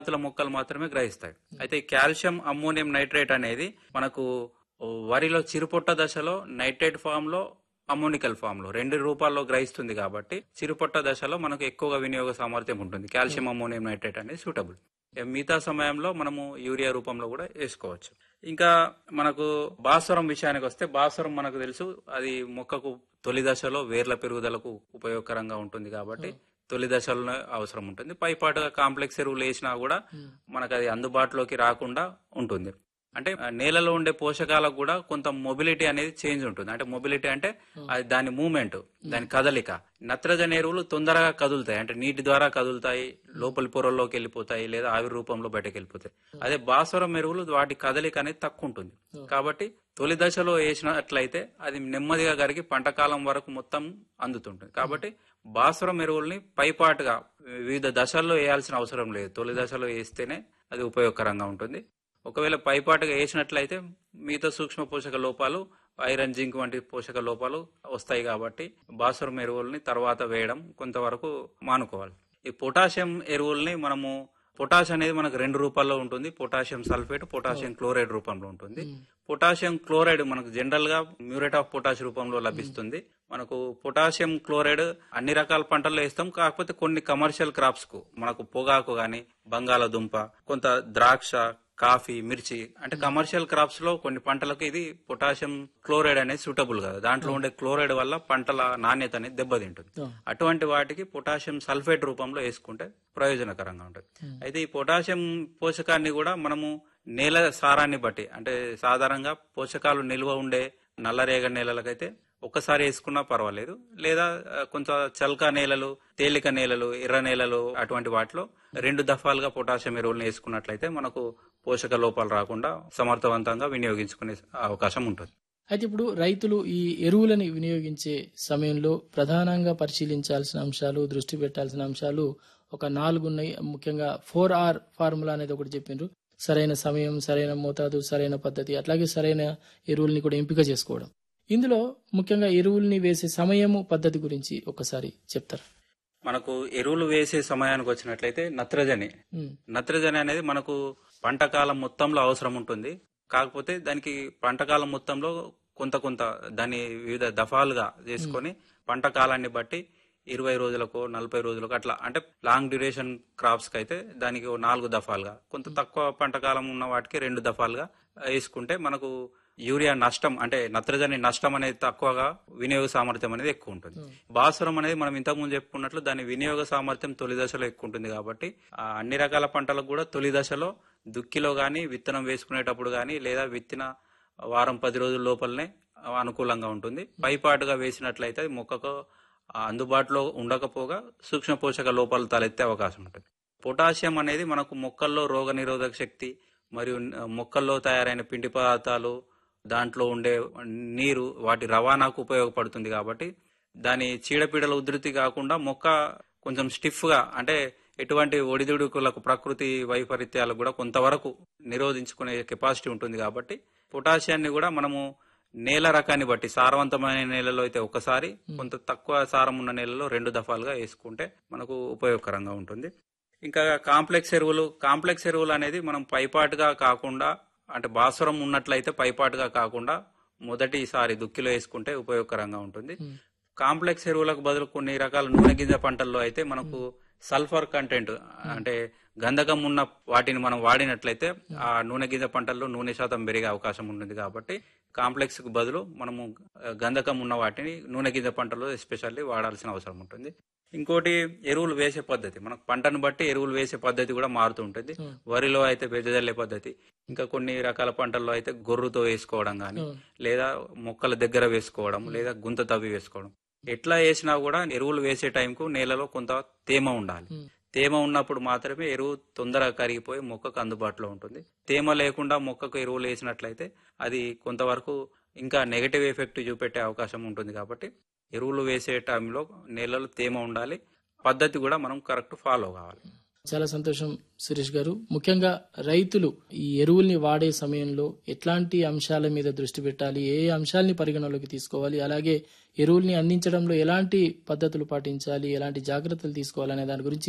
జాతుల మొక్కలు మాత్రమే గ్రహిస్తాయి అయితే ఈ కాల్షియం అమ్మోనియం నైట్రేట్ అనేది మనకు వరిలో చిరుపొట్ట దశలో నైట్రేట్ ఫామ్ లో అమోనికల్ ఫామ్ లో రెండు రూపాల్లో గ్రహిస్తుంది కాబట్టి చిరుపొట్ట దశలో మనకు ఎక్కువగా వినియోగ సామర్థ్యం ఉంటుంది కాల్షియం అమ్మోనియం నైట్రేట్ అనేది సూటబుల్ మిగతా సమయంలో మనము యూరియా రూపంలో కూడా వేసుకోవచ్చు ఇంకా మనకు భాస్వరం విషయానికి వస్తే భాస్వరం మనకు తెలుసు అది మొక్కకు తొలి దశలో వేర్ల పెరుగుదలకు ఉపయోగకరంగా ఉంటుంది కాబట్టి తొలి దశలో అవసరం ఉంటుంది పైపాటుగా కాంప్లెక్స్ ఎరువులు వేసినా కూడా మనకు అది అందుబాటులోకి రాకుండా ఉంటుంది అంటే ఆ, నేలలో ఉండే పోషకాలకు కూడా కొంత మొబిలిటీ అనేది చేంజ్ ఉంటుంది అంటే మొబిలిటీ అంటే అది దాని మూమెంట్ దాని కదలిక నత్రజని ఎరువులు తొందరగా కదులుతాయి అంటే నీటి ద్వారా కదులుతాయి లోపలి పొరల్లోకి వెళ్ళిపోతాయి లేదా ఆవిరి రూపంలో బయటకు వెళ్ళిపోతాయి అదే భాస్వరం ఎరువులు వాటి కదలిక అనేది తక్కువ ఉంటుంది కాబట్టి తొలి దశలో వేసినట్లయితే అది నెమ్మదిగా కరిగి పంట కాలం వరకు మొత్తం అందుతుంటుంది కాబట్టి భాస్వరం ఎరువుల్ని పైపాటుగా వివిధ దశల్లో వేయాల్సిన అవసరం లేదు తొలి దశలో వేస్తేనే అది ఉపయోగకరంగా ఉంటుంది ఒకవేళ పైపాటుగా వేసినట్లయితే మిగతా సూక్ష్మ పోషక లోపాలు ఐరన్ జింక్ వంటి పోషక లోపాలు వస్తాయి కాబట్టి భాస్వరం ఎరువుల్ని తర్వాత వేయడం కొంతవరకు మానుకోవాలి ఈ పొటాషియం ఎరువుల్ని మనము పొటాష్ అనేది మనకు రెండు రూపాల్లో ఉంటుంది పొటాషియం సల్ఫేట్ పొటాషియం క్లోరైడ్ రూపంలో ఉంటుంది పొటాషియం క్లోరైడ్ మనకు జనరల్ గా మ్యూరేట్ ఆఫ్ పొటాష్ రూపంలో లభిస్తుంది మనకు పొటాషియం క్లోరైడ్ అన్ని రకాల పంటల్లో వేస్తాం కాకపోతే కొన్ని కమర్షియల్ క్రాప్స్ కు మనకు పొగాకు గాని బంగాళదుంప కొంత ద్రాక్ష కాఫీ మిర్చి అంటే కమర్షియల్ క్రాప్స్ లో కొన్ని పంటలకు ఇది పొటాషియం క్లోరైడ్ అనేది సూటబుల్ కదా దాంట్లో ఉండే క్లోరైడ్ వల్ల పంటల నాణ్యత అనేది దెబ్బతింటుంది అటువంటి వాటికి పొటాషియం సల్ఫేట్ రూపంలో వేసుకుంటే ప్రయోజనకరంగా ఉంటుంది అయితే ఈ పొటాషియం పోషకాన్ని కూడా మనము నేల సారాన్ని బట్టి అంటే సాధారణంగా పోషకాలు నిల్వ ఉండే నల్లరేగడి నేలలకైతే ఒక్కసారి వేసుకున్నా పర్వాలేదు లేదా ఆ, కొంత చల్కా నేలలు తేలిక నేలలు ఎర్ర నేలలు అటువంటి వాటిలో రెండు దఫాలుగా పొటాషియం ఎరువులను వేసుకున్నట్లయితే మనకు పోషక లోపాలు రాకుండా సమర్థవంతంగా వినియోగించుకునే అవకాశం ఉంటుంది అయితే ఇప్పుడు రైతులు ఈ ఎరువులని వినియోగించే సమయంలో ప్రధానంగా పరిశీలించాల్సిన అంశాలు దృష్టి పెట్టాల్సిన అంశాలు ఒక నాలుగు ఉన్నాయి ముఖ్యంగా ఫోర్ ఆర్ ఫార్ములా అనేది ఒకటి చెప్పిండ్రు సరైన సమయం సరైన మోతాదు సరైన పద్ధతి అట్లాగే సరైన ఎరువుల్ని కూడా ఎంపిక చేసుకోవడం ఇందులో ముఖ్యంగా ఎరువుల్ని వేసే సమయము పద్ధతి గురించి ఒకసారి చెప్తారు మనకు ఎరువులు వేసే సమయానికి వచ్చినట్లయితే నత్రజని ఉమ్, నత్రజని అనేది మనకు పంట కాలం మొత్తంలో అవసరం ఉంటుంది కాకపోతే దానికి పంట కాలం మొత్తంలో కొంత కొంత దాన్ని వివిధ దఫాలుగా చేసుకొని పంట కాలాన్ని బట్టి ఇరవై రోజులకు నలభై రోజులకు అట్లా అంటే లాంగ్ డ్యూరేషన్ క్రాప్స్ కి అయితే దానికి ఓ నాలుగు దఫాలుగా కొంత తక్కువ పంట కాలం ఉన్న వాటికి రెండు దఫాలుగా వేసుకుంటే మనకు యూరియా నష్టం అంటే నత్రజని నష్టం అనేది తక్కువగా వినియోగ సామర్థ్యం అనేది ఎక్కువ ఉంటుంది భాస్వరం అనేది మనం ఇంతకుముందు చెప్పుకున్నట్లు దాని వినియోగ సామర్థ్యం తొలి దశలో ఎక్కువ ఉంటుంది కాబట్టి ఆ అన్ని రకాల పంటలకు కూడా తొలి దశలో దుక్కిలో గాని విత్తనం వేసుకునేటప్పుడు గాని లేదా విత్తిన వారం పది రోజుల లోపలనే అనుకూలంగా ఉంటుంది పైపాటుగా వేసినట్లయితే అది మొక్కకు ఆ అందుబాటులో ఉండకపోగా సూక్ష్మ పోషక లోపాలు తలెత్తే అవకాశం ఉంటుంది పొటాషియం అనేది మనకు మొక్కల్లో రోగ నిరోధక శక్తి మరియు ఆ, మొక్కల్లో తయారైన పిండి పదార్థాలు దాంట్లో ఉండే నీరు వాటి రవాణాకు ఉపయోగపడుతుంది కాబట్టి దాని చీడపీడల ఉధృతి కాకుండా మొక్క కొంచెం స్టిఫ్ గా అంటే ఎటువంటి ఒడిదుడుకులకు ప్రకృతి వైపరీత్యాలకు కూడా కొంతవరకు నిరోధించుకునే కెపాసిటీ ఉంటుంది కాబట్టి పొటాషియాన్ని కూడా మనము నేల రకాన్ని బట్టి సారవంతమైన నేలలో అయితే ఒకసారి కొంత తక్కువ సారం ఉన్న నేలలో రెండు దఫాలుగా వేసుకుంటే మనకు ఉపయోగకరంగా ఉంటుంది ఇంకా కాంప్లెక్స్ ఎరువులు కాంప్లెక్స్ ఎరువులు అనేది మనం పైపాటుగా కాకుండా అంటే భాస్వరం ఉన్నట్లయితే పైపాటుగా కాకుండా మొదటిసారి దుక్కిలో వేసుకుంటే ఉపయోగకరంగా ఉంటుంది కాంప్లెక్స్ ఎరువులకు బదులు కొన్ని రకాల నూనె గింజ పంటల్లో అయితే మనకు సల్ఫర్ కంటెంట్ అంటే గంధకం ఉన్న వాటిని మనం వాడినట్లయితే ఆ నూనె గింజ పంటల్లో నూనె శాతం పెరిగే అవకాశం ఉంటుంది కాబట్టి కాంప్లెక్స్ కు బదులు మనము గంధకం ఉన్న వాటిని నూనె గింజ పంటల్లో ఎస్పెషల్లీ వాడాల్సిన అవసరం ఉంటుంది ఇంకోటి ఎరువులు వేసే పద్ధతి మనకు పంటను బట్టి ఎరువులు వేసే పద్ధతి కూడా మారుతూ ఉంటుంది వరిలో అయితే వెదజల్లే పద్ధతి ఇంకా కొన్ని రకాల పంటల్లో అయితే గొర్రుతో వేసుకోవడం కానీ లేదా మొక్కల దగ్గర వేసుకోవడం లేదా గుంత తవ్వి వేసుకోవడం ఎట్లా వేసినా కూడా ఎరువులు వేసే టైంకు నేలలో కొంత తేమ ఉండాలి తేమ ఉన్నప్పుడు మాత్రమే ఎరువు తొందరగా కరిగిపోయి మొక్కకు అందుబాటులో ఉంటుంది తేమ లేకుండా మొక్కకు ఎరువులు వేసినట్లయితే అది కొంతవరకు ఇంకా నెగటివ్ ఎఫెక్ట్ చూపెట్టే అవకాశం ఉంటుంది కాబట్టి ఎరువులు వేసే టైంలో నేలలో తేమ ఉండాలి పద్ధతి కూడా మనం కరెక్ట్ ఫాలో కావాలి చాలా సంతోషం సురేష్ గారు ముఖ్యంగా రైతులు ఈ ఎరువుల్ని వాడే సమయంలో ఎట్లాంటి అంశాల మీద దృష్టి పెట్టాలి ఏ అంశాలని పరిగణలోకి తీసుకోవాలి అలాగే ఎరువుల్ని అందించడంలో ఎలాంటి పద్ధతులు పాటించాలి ఎలాంటి జాగ్రత్తలు తీసుకోవాలి అనే దాని గురించి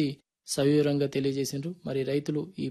సవివరంగా తెలియజేసిండ్రు మరి రైతులు ఈ